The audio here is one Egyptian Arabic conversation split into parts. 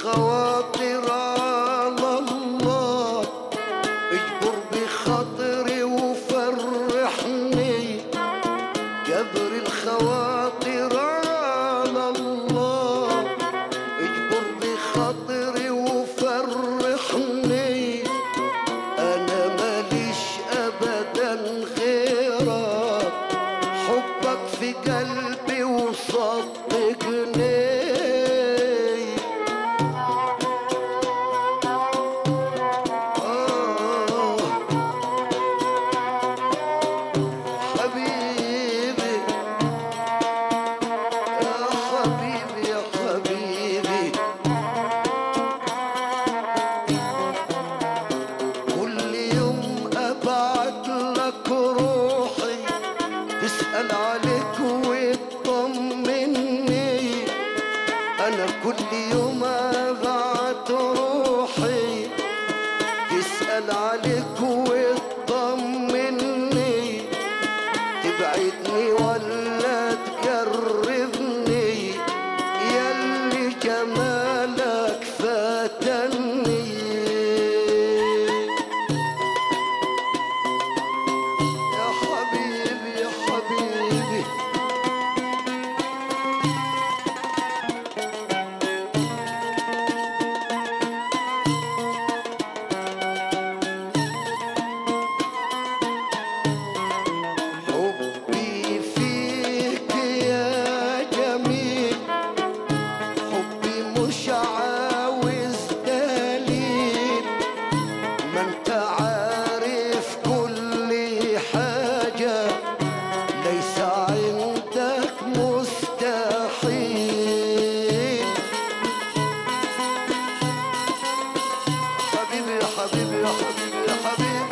الخواطر على الله اجبر بخاطري وفرحني جبر الخواطر على الله اجبر بخاطري وفرحني انا ماليش ابدا غيرك حبك في قلبي وصدقني آه حبيبي يا حبيبي يا حبيبي كل يوم ابعت لك روحي تسأل عليك وتطمني انا كل يوم ابعت روحي تسأل عليك وتطمني تبعدني ولا تقربني ياللي جمالك فاتني يا حبيبي يا حبيبي حبي فيك يا جميل حبي مش عاوز دليل ما انت عارف كل حاجة ليس عندك مستحيل حبيبي يا حبيبي يا حبيبي يا حبيبي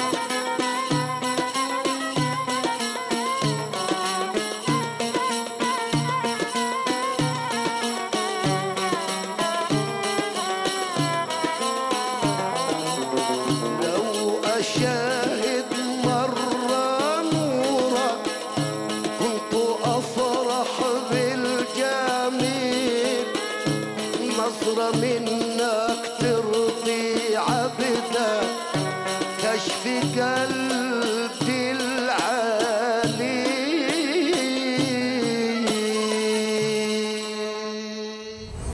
لو أشاهد مرة نورك كنت أفرح بالجميل نظرة منك